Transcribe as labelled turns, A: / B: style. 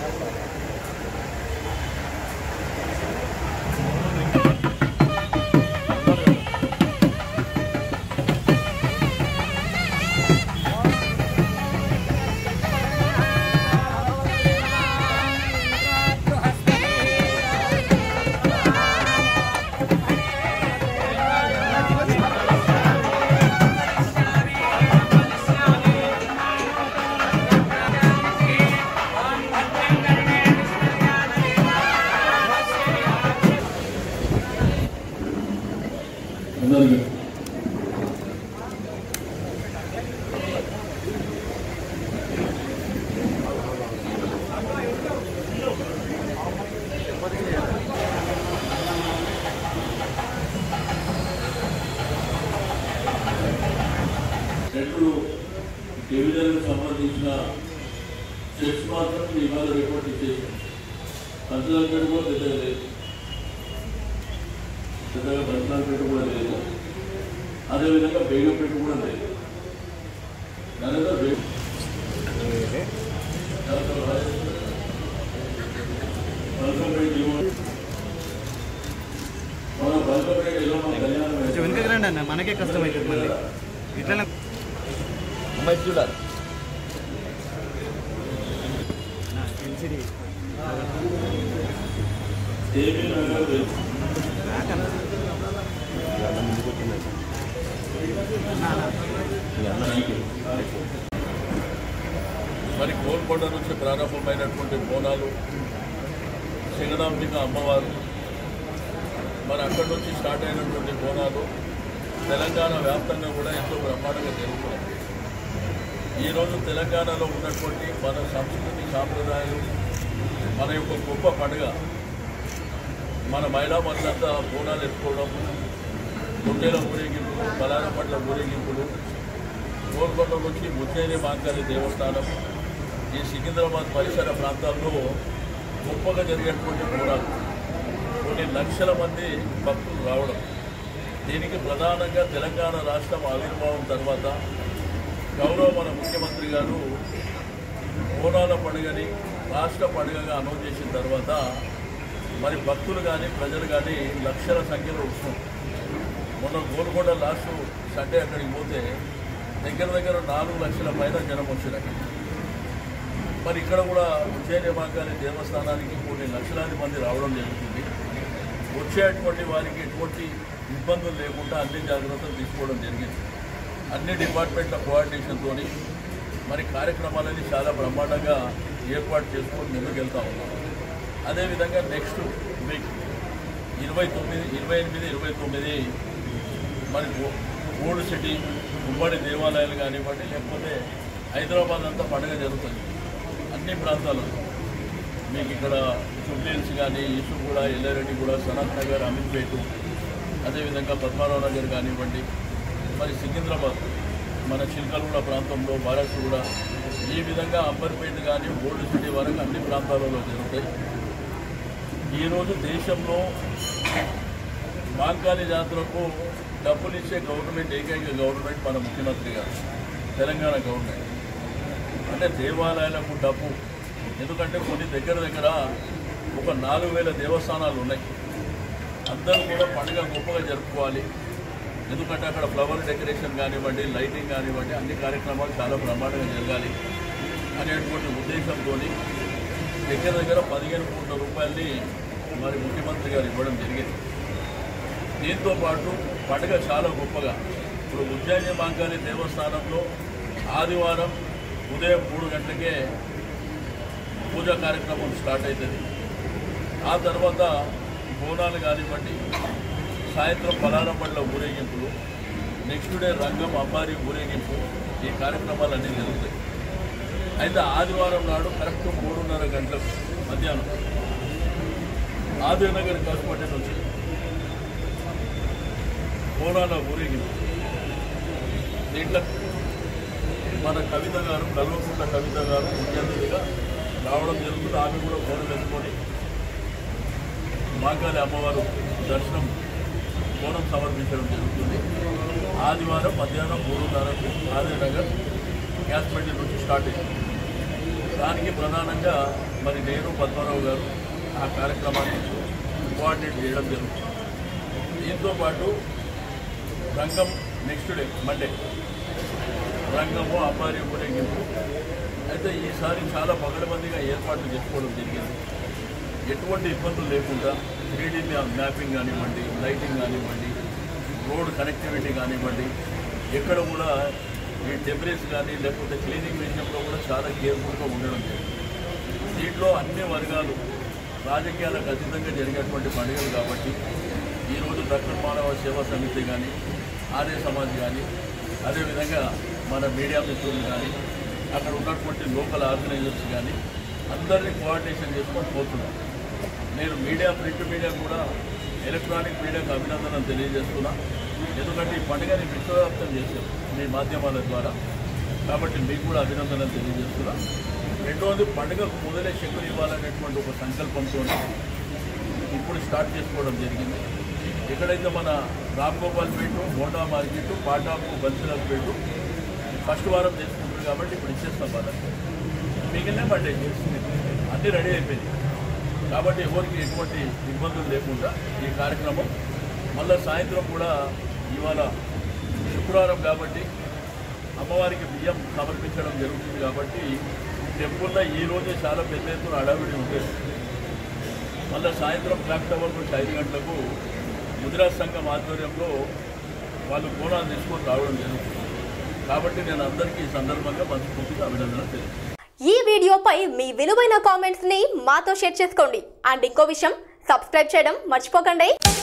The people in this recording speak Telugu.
A: అందరికీ రెండు డివిజన్కు సంబంధించిన చెక్స్ మాత్రం ఇవాళ రిపోర్ట్ ఇచ్చేసాం కన్సల్టెంట్ కూడా పెద్దగా లేదు పెద్దగా కన్సల్టెంట్ కూడా లేదు అదేవిధంగా బేగంపేట కూడా లేదు దానిలో బే- బల్కంపేట ఇవ్వండి. మన బల్కంపేట ఇలా మన కళ్యాణం
B: కొంచెం వెనుకకి రండి అన్న మనకే కష్టం అవుతుంది మళ్ళీ ఇట్లా
C: అమ్మాయి చూడాలి
B: ఎల్సిడి
A: ఏమీ నగరం లేదు మరి కోల్కొండ నుంచి ప్రారంభమైనటువంటి బోనాలు సింగనాంబిక అమ్మవారు మరి అక్కడి నుంచి స్టార్ట్ అయినటువంటి బోనాలు తెలంగాణ వ్యాప్తంగా కూడా ఎంతో బ్రహ్మాండంగా జరుగుతున్నాయి ఈరోజు తెలంగాణలో ఉన్నటువంటి మన సంస్కృతి సాంప్రదాయాలు మన యొక్క గొప్ప పండుగ మన మహిళా మనులంతా బోనాలు ఎత్తుకోవడం గుండెల ఊరేగింపులు బలారం పట్ల ఊరేగింపులు గోల్కొండ నుంచి ఉజ్జయిని మాంకాళి దేవస్థానం ఈ సికింద్రాబాద్ పరిసర ప్రాంతాల్లో గొప్పగా జరిగేటువంటి బోనాలు కొన్ని లక్షల మంది భక్తులు రావడం దీనికి ప్రధానంగా తెలంగాణ రాష్ట్రం ఆవిర్భావం తర్వాత గౌరవ మన ముఖ్యమంత్రి గారు బోనాల పండుగని రాష్ట్ర పండుగగా అనౌన్స్ చేసిన తర్వాత మరి భక్తులు కానీ ప్రజలు కానీ లక్షల సంఖ్యలో వస్తుంది మొన్న గోల్కొండ లాస్ట్ సండే అక్కడికి పోతే దగ్గర దగ్గర నాలుగు లక్షల పైన జనం వచ్చినారు మరి ఇక్కడ కూడా ఉజ్జయిని మాకాలి దేవస్థానానికి కొన్ని లక్షలాది మంది రావడం జరుగుతుంది వచ్చేటువంటి వారికి ఎటువంటి ఇబ్బందులు లేకుండా అన్ని జాగ్రత్తలు తీసుకోవడం జరిగింది అన్ని డిపార్ట్మెంట్ల కోఆర్డినేషన్తో మరి కార్యక్రమాలని చాలా బ్రహ్మాండంగా ఏర్పాటు చేసుకొని ముందుకెళ్తా ఉన్నాం అదేవిధంగా నెక్స్ట్ వీక్ ఇరవై తొమ్మిది ఇరవై ఎనిమిది ఇరవై తొమ్మిది మరి ఓ- ఓల్డ్ సిటీ ఉమ్మడి దేవాలయాలు కానివ్వండి లేకపోతే హైదరాబాద్ అంతా పండుగ జరుగుతుంది అన్ని ప్రాంతాలు మీకు ఇక్కడ జూబ్లీహిల్స్ కానీ ఈసుగూడ ఎల్లారెడ్డిగూడ సనత్ నగర్ అమీర్పేట అదేవిధంగా పద్మారావు నగర్ కానివ్వండి మరి సికింద్రాబాద్ మన చిల్కలగూడ ప్రాంతంలో బారాసుగూడ ఈ విధంగా అంబర్పేట కానీ ఓల్డ్ సిటీ వరకు అన్ని ప్రాంతాలలో జరుగుతాయి ఈరోజు దేశంలో మాంకాళి జాతరకు డబ్బులు ఇచ్చే గవర్నమెంట్ ఏకైక గవర్నమెంట్ మన ముఖ్యమంత్రి గారు తెలంగాణ గవర్నమెంట్ అంటే దేవాలయాలకు డబ్బు ఎందుకంటే కొన్ని దగ్గర దగ్గర ఒక నాలుగు వేల దేవస్థానాలు ఉన్నాయి అందరూ కూడా పండుగ గొప్పగా జరుపుకోవాలి ఎందుకంటే అక్కడ ఫ్లవర్ డెకరేషన్ కానివ్వండి లైటింగ్ కానివ్వండి అన్ని కార్యక్రమాలు చాలా బ్రహ్మాండంగా జరగాలి అనేటువంటి ఉద్దేశంతో దగ్గర దగ్గర పదిహేను కోట్ల రూపాయలని మరి ముఖ్యమంత్రి గారు ఇవ్వడం జరిగింది దీంతో పాటు పండుగ చాలా గొప్పగా ఇప్పుడు ఉజ్జయిని మాంకాళి దేవస్థానంలో ఆదివారం ఉదయం మూడు గంటలకే పూజా కార్యక్రమం స్టార్ట్ అవుతుంది ఆ తర్వాత బోనాలు కానివ్వండి సాయంత్రం పలారం పట్ల ఊరేగింపులు నెక్స్ట్ డే రంగం అంబారి ఊరేగింపు ఈ కార్యక్రమాలన్నీ జరుగుతాయి అయితే ఆదివారం నాడు కరెక్ట్ మూడున్నర గంటలకు మధ్యాహ్నం ఆదినగర్ హాస్పిటల్ నుంచి బోనాల ఊరేగింపు దీంట్లో మన కవిత గారు కల్వకుంట కవిత గారు ముఖ్య అతిథిగా రావడం జరుగుతుంది ఆమె కూడా ఫోన్ వేసుకొని మాకాలి అమ్మవారు దర్శనం కోణం సమర్పించడం జరుగుతుంది ఆదివారం మధ్యాహ్నం మూడున్నరకు ఆదినగర్ గ్యాస్ బండి నుంచి స్టార్ట్ అయింది దానికి ప్రధానంగా మరి నేను పద్మారావు గారు ఆ కార్యక్రమాన్ని కోఆర్డినేట్ చేయడం జరుగుతుంది దీంతో పాటు రంగం నెక్స్ట్ డే మండే రంగము అమ్మారి ఊరేగింపు అయితే ఈసారి చాలా పగడబందిగా ఏర్పాట్లు చేసుకోవడం జరిగింది ఎటువంటి ఇబ్బందులు లేకుండా త్రీడీ మ్యాపింగ్ కానివ్వండి లైటింగ్ కానివ్వండి రోడ్ కనెక్టివిటీ కానివ్వండి ఎక్కడ కూడా ఈ డెబ్రిస్ కానీ లేకపోతే క్లీనింగ్ విషయంలో కూడా చాలా కేర్ఫుల్గా ఉండడం జరిగింది దీంట్లో అన్ని వర్గాలు రాజకీయాలకు అతీతంగా జరిగేటువంటి పండుగలు కాబట్టి ఈరోజు దక్షిణ మానవ సేవా సమితి కానీ ఆర్య సమాజ్ కానీ అదేవిధంగా మన మీడియా మిత్రులు కానీ అక్కడ ఉన్నటువంటి లోకల్ ఆర్గనైజర్స్ కానీ అందరినీ కోఆర్డినేషన్ చేసుకొని పోతున్నాం నేను మీడియా ప్రింట్ మీడియా కూడా ఎలక్ట్రానిక్ మీడియాకు అభినందనలు తెలియజేస్తున్నా ఎందుకంటే ఈ పండుగని విశ్వవ్యాప్తం చేశారు మీ మాధ్యమాల ద్వారా కాబట్టి మీకు కూడా అభినందనలు తెలియజేస్తున్నా రెండవది పండుగకు మొదలే శక్తులు ఇవ్వాలనేటువంటి ఒక సంకల్పంతో ఇప్పుడు స్టార్ట్ చేసుకోవడం జరిగింది ఎక్కడైతే మన రామ్ గోపాల్ పేట హోండా మార్కెట్ పాటాపు బన్సిలాల్పేట ఫస్ట్ వారం చేసుకుంటారు కాబట్టి ఇప్పుడు ఇచ్చేస్తాం వాళ్ళకి మిగిలిన మండే చేస్తుంది అన్నీ రెడీ అయిపోయింది కాబట్టి ఎవరికి ఎటువంటి ఇబ్బందులు లేకుండా ఈ కార్యక్రమం మళ్ళీ సాయంత్రం కూడా ఇవాళ శుక్రవారం కాబట్టి అమ్మవారికి బియ్యం సమర్పించడం జరుగుతుంది కాబట్టి టెంపుల్లో ఈ రోజే చాలా పెద్ద ఎత్తున అడవిడి ఉంటుంది మళ్ళీ సాయంత్రం క్లాక్ టవర్ నుంచి ఐదు గంటలకు ముద్రా సంఘం ఆధ్వర్యంలో వాళ్ళు కోణాలు తీసుకొని రావడం జరుగుతుంది కాబట్టి నేను అందరికీ ఈ సందర్భంగా మనస్ఫూర్తిగా అభినందనలు తెలియజేస్తాను
D: ఈ వీడియోపై మీ విలువైన కామెంట్స్ ని మాతో షేర్ చేసుకోండి అండ్ ఇంకో విషయం సబ్స్క్రైబ్ చేయడం మర్చిపోకండి